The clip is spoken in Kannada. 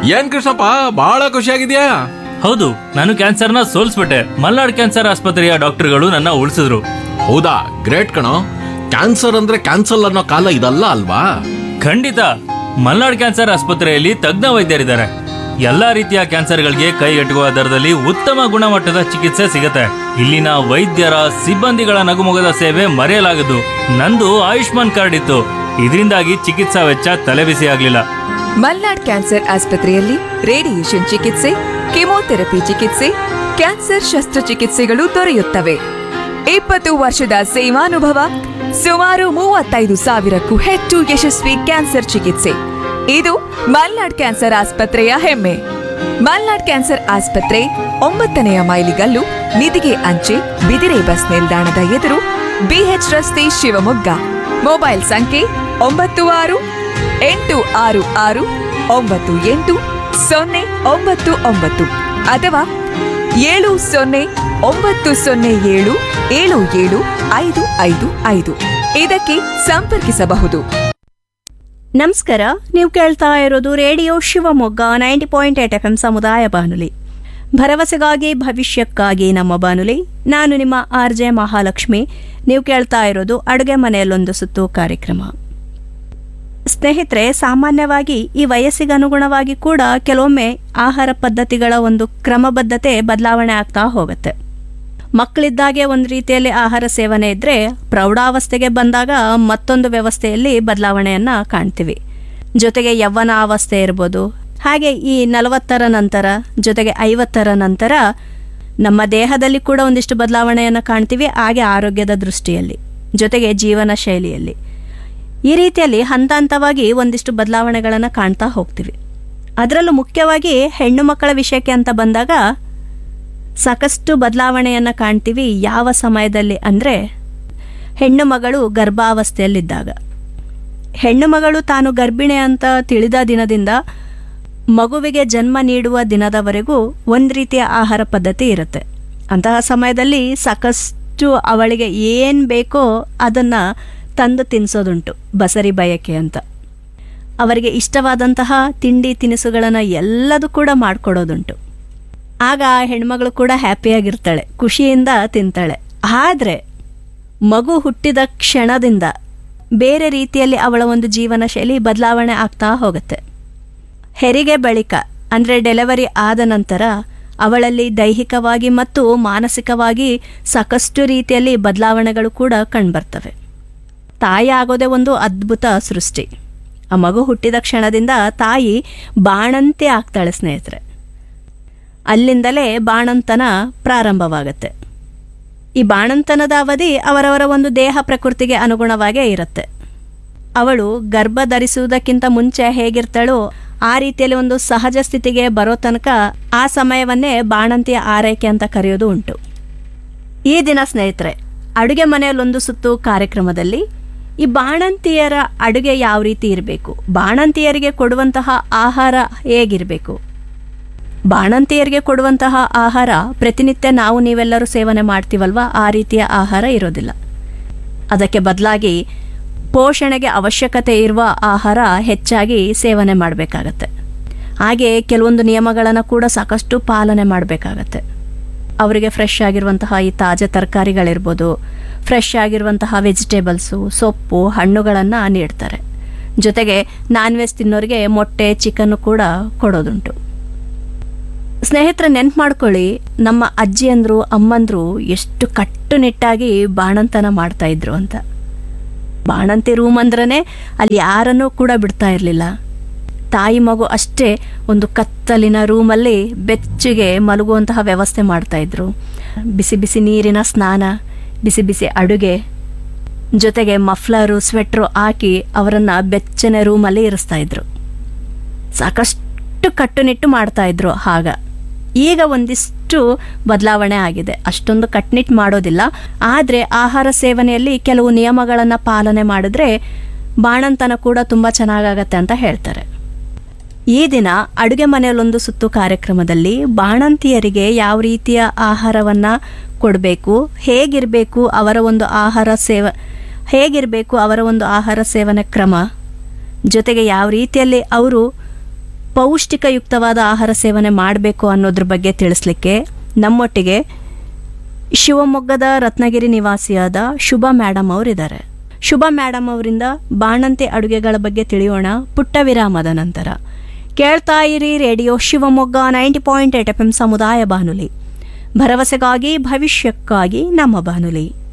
ಏನ್ ಕೃಷ್ಣಪ್ಪ ಬಹಳ ಖುಷಿಯಾಗಿದ್ಯಾ ಹೌದು ನಾನು ಕ್ಯಾನ್ಸರ್ನ ಸೋಲ್ಸ್ಬಿಟ್ಟೆ ಮಲ್ನಾಡ್ ಕ್ಯಾನ್ಸರ್ ಆಸ್ಪತ್ರೆಯ ಡಾಕ್ಟರ್ಗಳು ನನ್ನ ಉಳಿಸಿದ್ರು ಹೌದಾ ಗ್ರೇಟ್ ಕಣೋ ಕ್ಯಾನ್ಸರ್ ಅಂದ್ರೆ ಕ್ಯಾನ್ಸಲ್ ಅನ್ನೋ ಕಾಲ ಇದಲ್ಲ ಅಲ್ವಾ ಖಂಡಿತ ಮಲ್ನಾಡ್ ಕ್ಯಾನ್ಸರ್ ಆಸ್ಪತ್ರೆಯಲ್ಲಿ ತಜ್ಞ ವೈದ್ಯರಿದ್ದಾರೆ ಎಲ್ಲಾ ರೀತಿಯ ಕ್ಯಾನ್ಸರ್ಗಳಿಗೆ ಕೈಗೆಟುಕುವ ದರದಲ್ಲಿ ಉತ್ತಮ ಗುಣಮಟ್ಟದ ಚಿಕಿತ್ಸೆ ಸಿಗುತ್ತೆ ಇಲ್ಲಿನ ವೈದ್ಯರ ಸಿಬ್ಬಂದಿಗಳ ನಗುಮೊಗದ ಸೇವೆ ಮರೆಯಲಾಗದು ನಂದು ಆಯುಷ್ಮಾನ್ ಕಾರ್ಡ್ ಇತ್ತು ಇದರಿಂದಾಗಿ ಚಿಕಿತ್ಸಾ ವೆಚ್ಚ ತಲೆಬಿಸಿ ಆಗ್ಲಿಲ್ಲ ಮಲ್ನಾಡ್ ಕ್ಯಾನ್ಸರ್ ಆಸ್ಪತ್ರೆಯಲ್ಲಿ ರೇಡಿಯೇಷನ್ ಚಿಕಿತ್ಸೆ ಕೆಮೊಥೆರಪಿ ಚಿಕಿತ್ಸೆ ಕ್ಯಾನ್ಸರ್ ಶಸ್ತ್ರಚಿಕಿತ್ಸೆಗಳು ದೊರೆಯುತ್ತವೆ ಇಪ್ಪತ್ತು ವರ್ಷದ ಸೇವಾನುಭವ ಸುಮಾರು ಮೂವತ್ತೈದು ಸಾವಿರಕ್ಕೂ ಹೆಚ್ಚು ಯಶಸ್ವಿ ಕ್ಯಾನ್ಸರ್ ಚಿಕಿತ್ಸೆ ಇದು ಮಲ್ನಾಡ್ ಕ್ಯಾನ್ಸರ್ ಆಸ್ಪತ್ರೆಯ ಹೆಮ್ಮೆ ಮಲ್ನಾಡ್ ಕ್ಯಾನ್ಸರ್ ಆಸ್ಪತ್ರೆ ಒಂಬತ್ತನೆಯ ಮೈಲಿಗಲ್ಲು ನಿಧಿಗೆ ಅಂಚೆ ಬಿದಿರೆ ಬಸ್ ನಿಲ್ದಾಣದ ಎದುರು ಬಿಎಚ್ ರಸ್ತೆ ಶಿವಮೊಗ್ಗ ಮೊಬೈಲ್ ಸಂಖ್ಯೆ ಒಂಬತ್ತು ಆರು ಎಂಟು ಆರು ಆರು ಒಂಬತ್ತು ಎಂಟು ಸೊನ್ನೆ ಒಂಬತ್ತು ಒಂಬತ್ತು ಅಥವಾ ಏಳು ಸೊನ್ನೆ ಒಂಬತ್ತು ಸೊನ್ನೆ ಏಳು ಏಳು ಏಳು ಐದು ಐದು ಐದು ಇದಕ್ಕೆ ಸಂಪರ್ಕಿಸಬಹುದು ನಮಸ್ಕಾರ ನೀವು ಕೇಳ್ತಾ ಇರೋದು radio Shivamogga ninety point eight F M ಸಮುದಾಯ ಬಾನುಲಿ ಭರವಸೆಗಾಗಿ ಭವಿಷ್ಯಕ್ಕಾಗಿ ನಮ್ಮ ಬಾನುಲಿ ನಾನು ನಿಮ್ಮ ಆರ್ ಜೆ ಮಹಾಲಕ್ಷ್ಮಿ ನೀವು ಕೇಳ್ತಾ ಇರೋದು ಅಡುಗೆ ಮನೆಯಲ್ಲೊಂದು ಸುತ್ತು ಕಾರ್ಯಕ್ರಮ ಸ್ನೇಹಿತರೆ ಸಾಮಾನ್ಯವಾಗಿ ಈ ವಯಸ್ಸಿಗೆ ಅನುಗುಣವಾಗಿ ಕೂಡ ಕೆಲವೊಮ್ಮೆ ಆಹಾರ ಪದ್ಧತಿಗಳ ಒಂದು ಕ್ರಮಬದ್ಧತೆ ಬದಲಾವಣೆ ಆಗ್ತಾ ಹೋಗುತ್ತೆ ಮಕ್ಕಳಿದ್ದಾಗೆ ಒಂದು ರೀತಿಯಲ್ಲಿ ಆಹಾರ ಸೇವನೆ ಇದ್ದರೆ ಪ್ರೌಢಾವಸ್ಥೆಗೆ ಬಂದಾಗ ಮತ್ತೊಂದು ವ್ಯವಸ್ಥೆಯಲ್ಲಿ ಬದಲಾವಣೆಯನ್ನು ಕಾಣ್ತೀವಿ ಜೊತೆಗೆ ಯವ್ವನ ಅವಸ್ಥೆ ಇರ್ಬೋದು ಹಾಗೆ ಈ ನಲವತ್ತರ ನಂತರ ಜೊತೆಗೆ ಐವತ್ತರ ನಂತರ ನಮ್ಮ ದೇಹದಲ್ಲಿ ಕೂಡ ಒಂದಿಷ್ಟು ಬದಲಾವಣೆಯನ್ನು ಕಾಣ್ತೀವಿ ಹಾಗೆ ಆರೋಗ್ಯದ ದೃಷ್ಟಿಯಲ್ಲಿ ಜೊತೆಗೆ ಜೀವನ ಶೈಲಿಯಲ್ಲಿ ಈ ರೀತಿಯಲ್ಲಿ ಹಂತ ಹಂತವಾಗಿ ಒಂದಿಷ್ಟು ಬದಲಾವಣೆಗಳನ್ನು ಕಾಣ್ತಾ ಹೋಗ್ತೀವಿ ಅದರಲ್ಲೂ ಮುಖ್ಯವಾಗಿ ಹೆಣ್ಣು ಮಕ್ಕಳ ವಿಷಯಕ್ಕೆ ಅಂತ ಬಂದಾಗ ಸಾಕಷ್ಟು ಬದಲಾವಣೆಯನ್ನು ಕಾಣ್ತೀವಿ ಯಾವ ಸಮಯದಲ್ಲಿ ಅಂದರೆ ಹೆಣ್ಣು ಮಗಳು ಗರ್ಭಾವಸ್ಥೆಯಲ್ಲಿದ್ದಾಗ ಹೆಣ್ಣು ಮಗಳು ತಾನು ಗರ್ಭಿಣಿ ಅಂತ ತಿಳಿದ ದಿನದಿಂದ ಮಗುವಿಗೆ ಜನ್ಮ ನೀಡುವ ದಿನದವರೆಗೂ ಒಂದು ರೀತಿಯ ಆಹಾರ ಪದ್ಧತಿ ಇರುತ್ತೆ ಅಂತಹ ಸಮಯದಲ್ಲಿ ಸಾಕಷ್ಟು ಅವಳಿಗೆ ಏನು ಬೇಕೋ ಅದನ್ನು ತಂದು ತಿನ್ನಿಸೋದುಂಟು ಬಸರಿ ಬಯಕೆ ಅಂತ ಅವರಿಗೆ ಇಷ್ಟವಾದಂತಹ ತಿಂಡಿ ತಿನಿಸುಗಳನ್ನು ಎಲ್ಲದೂ ಕೂಡ ಮಾಡಿಕೊಡೋದುಂಟು ಆಗ ಆ ಹೆಣ್ಮಗಳು ಕೂಡ ಹ್ಯಾಪಿಯಾಗಿರ್ತಾಳೆ ಖುಷಿಯಿಂದ ತಿಂತಾಳೆ ಆದರೆ ಮಗು ಹುಟ್ಟಿದ ಕ್ಷಣದಿಂದ ಬೇರೆ ರೀತಿಯಲ್ಲಿ ಅವಳ ಒಂದು ಜೀವನ ಶೈಲಿ ಬದಲಾವಣೆ ಆಗ್ತಾ ಹೋಗುತ್ತೆ ಹೆರಿಗೆ ಬಳಿಕ ಅಂದರೆ ಡೆಲಿವರಿ ಆದ ನಂತರ ಅವಳಲ್ಲಿ ದೈಹಿಕವಾಗಿ ಮತ್ತು ಮಾನಸಿಕವಾಗಿ ಸಾಕಷ್ಟು ರೀತಿಯಲ್ಲಿ ಬದಲಾವಣೆಗಳು ಕೂಡ ಕಂಡುಬರ್ತವೆ ತಾಯಿ ಆಗೋದೇ ಒಂದು ಅದ್ಭುತ ಸೃಷ್ಟಿ ಆ ಮಗು ಹುಟ್ಟಿದ ಕ್ಷಣದಿಂದ ತಾಯಿ ಬಾಣಂತಿ ಆಗ್ತಾಳೆ ಸ್ನೇಹಿತರೆ ಅಲ್ಲಿಂದಲೇ ಬಾಣಂತನ ಪ್ರಾರಂಭವಾಗುತ್ತೆ ಈ ಬಾಣಂತನದ ಅವಧಿ ಅವರವರ ಒಂದು ದೇಹ ಪ್ರಕೃತಿಗೆ ಅನುಗುಣವಾಗೇ ಇರುತ್ತೆ ಅವಳು ಗರ್ಭ ಧರಿಸುವುದಕ್ಕಿಂತ ಮುಂಚೆ ಹೇಗಿರ್ತಾಳೋ ಆ ರೀತಿಯಲ್ಲಿ ಒಂದು ಸಹಜ ಸ್ಥಿತಿಗೆ ಬರೋ ತನಕ ಆ ಸಮಯವನ್ನೇ ಬಾಣಂತಿಯ ಆರೈಕೆ ಅಂತ ಕರೆಯೋದು ಉಂಟು ಈ ದಿನ ಸ್ನೇಹಿತರೆ ಅಡುಗೆ ಮನೆಯಲ್ಲೊಂದು ಸುತ್ತು ಕಾರ್ಯಕ್ರಮದಲ್ಲಿ ಈ ಬಾಣಂತಿಯರ ಅಡುಗೆ ಯಾವ ರೀತಿ ಇರಬೇಕು ಬಾಣಂತಿಯರಿಗೆ ಕೊಡುವಂತಹ ಆಹಾರ ಹೇಗಿರಬೇಕು ಬಾಣಂತಿಯರಿಗೆ ಕೊಡುವಂತಹ ಆಹಾರ ಪ್ರತಿನಿತ್ಯ ನಾವು ನೀವೆಲ್ಲರೂ ಸೇವನೆ ಮಾಡ್ತೀವಲ್ವಾ ಆ ರೀತಿಯ ಆಹಾರ ಇರೋದಿಲ್ಲ ಅದಕ್ಕೆ ಬದಲಾಗಿ ಪೋಷಣೆಗೆ ಅವಶ್ಯಕತೆ ಇರುವ ಆಹಾರ ಹೆಚ್ಚಾಗಿ ಸೇವನೆ ಮಾಡಬೇಕಾಗತ್ತೆ ಹಾಗೆ ಕೆಲವೊಂದು ನಿಯಮಗಳನ್ನು ಕೂಡ ಸಾಕಷ್ಟು ಪಾಲನೆ ಮಾಡಬೇಕಾಗತ್ತೆ ಅವರಿಗೆ ಫ್ರೆಶ್ ಆಗಿರುವಂತಹ ಈ ತಾಜಾ ತರಕಾರಿಗಳಿರ್ಬೋದು ಫ್ರೆಶ್ ಆಗಿರುವಂತಹ ವೆಜಿಟೇಬಲ್ಸು ಸೊಪ್ಪು ಹಣ್ಣುಗಳನ್ನು ನೀಡ್ತಾರೆ ಜೊತೆಗೆ ನಾನ್ ವೆಜ್ ತಿನ್ನೋರಿಗೆ ಮೊಟ್ಟೆ ಚಿಕನ್ನು ಕೂಡ ಕೊಡೋದುಂಟು ಸ್ನೇಹಿತರ ನೆನ್ಪು ಮಾಡ್ಕೊಳ್ಳಿ ನಮ್ಮ ಅಜ್ಜಿಯಂದ್ರು ಅಮ್ಮಂದ್ರು ಎಷ್ಟು ಕಟ್ಟುನಿಟ್ಟಾಗಿ ಬಾಣಂತನ ಮಾಡ್ತಾ ಇದ್ರು ಅಂತ ಬಾಣಂತಿ ರೂಮ್ ಅಂದ್ರೇ ಅಲ್ಲಿ ಯಾರನ್ನೂ ಕೂಡ ಬಿಡ್ತಾ ಇರಲಿಲ್ಲ ತಾಯಿ ಮಗು ಅಷ್ಟೇ ಒಂದು ಕತ್ತಲಿನ ರೂಮಲ್ಲಿ ಬೆಚ್ಚಗೆ ಮಲಗುವಂತಹ ವ್ಯವಸ್ಥೆ ಮಾಡ್ತಾ ಇದ್ರು ಬಿಸಿ ಬಿಸಿ ನೀರಿನ ಸ್ನಾನ ಬಿಸಿ ಬಿಸಿ ಅಡುಗೆ ಜೊತೆಗೆ ಮಫ್ಲರು ಸ್ವೆಟ್ರು ಹಾಕಿ ಅವರನ್ನು ಬೆಚ್ಚನೆ ರೂಮಲ್ಲಿ ಇರಿಸ್ತಾ ಇದ್ರು ಸಾಕಷ್ಟು ಕಟ್ಟುನಿಟ್ಟು ಮಾಡ್ತಾ ಇದ್ರು ಆಗ ಈಗ ಒಂದಿಷ್ಟು ಬದಲಾವಣೆ ಆಗಿದೆ ಅಷ್ಟೊಂದು ಕಟ್ನಿಟ್ಟು ಮಾಡೋದಿಲ್ಲ ಆದರೆ ಆಹಾರ ಸೇವನೆಯಲ್ಲಿ ಕೆಲವು ನಿಯಮಗಳನ್ನು ಪಾಲನೆ ಮಾಡಿದ್ರೆ ಬಾಣಂತನ ಕೂಡ ತುಂಬ ಚೆನ್ನಾಗಾಗತ್ತೆ ಅಂತ ಹೇಳ್ತಾರೆ ಈ ದಿನ ಅಡುಗೆ ಮನೆಯಲ್ಲೊಂದು ಸುತ್ತು ಕಾರ್ಯಕ್ರಮದಲ್ಲಿ ಬಾಣಂತಿಯರಿಗೆ ಯಾವ ರೀತಿಯ ಆಹಾರವನ್ನು ಕೊಡಬೇಕು ಹೇಗಿರಬೇಕು ಅವರ ಒಂದು ಆಹಾರ ಸೇವ ಹೇಗಿರಬೇಕು ಅವರ ಒಂದು ಆಹಾರ ಸೇವನೆ ಕ್ರಮ ಜೊತೆಗೆ ಯಾವ ರೀತಿಯಲ್ಲಿ ಅವರು ಪೌಷ್ಟಿಕಯುಕ್ತವಾದ ಆಹಾರ ಸೇವನೆ ಮಾಡಬೇಕು ಅನ್ನೋದ್ರ ಬಗ್ಗೆ ತಿಳಿಸ್ಲಿಕ್ಕೆ ನಮ್ಮೊಟ್ಟಿಗೆ ಶಿವಮೊಗ್ಗದ ರತ್ನಗಿರಿ ನಿವಾಸಿಯಾದ ಶುಭ ಮೇಡಮ್ ಅವರಿದ್ದಾರೆ ಶುಭ ಮೇಡಮ್ ಅವರಿಂದ ಬಾಣಂತಿ ಅಡುಗೆಗಳ ಬಗ್ಗೆ ತಿಳಿಯೋಣ ಪುಟ್ಟ ವಿರಾಮದ ನಂತರ ಕೇಳ್ತಾ ಇರಿ radio Shivamogga ninety point eight F M ಸಮುದಾಯ ಬಾನುಲಿ ಭರವಸೆಗಾಗಿ ಭವಿಷ್ಯಕ್ಕಾಗಿ ನಮ್ಮ ಬಾನುಲಿ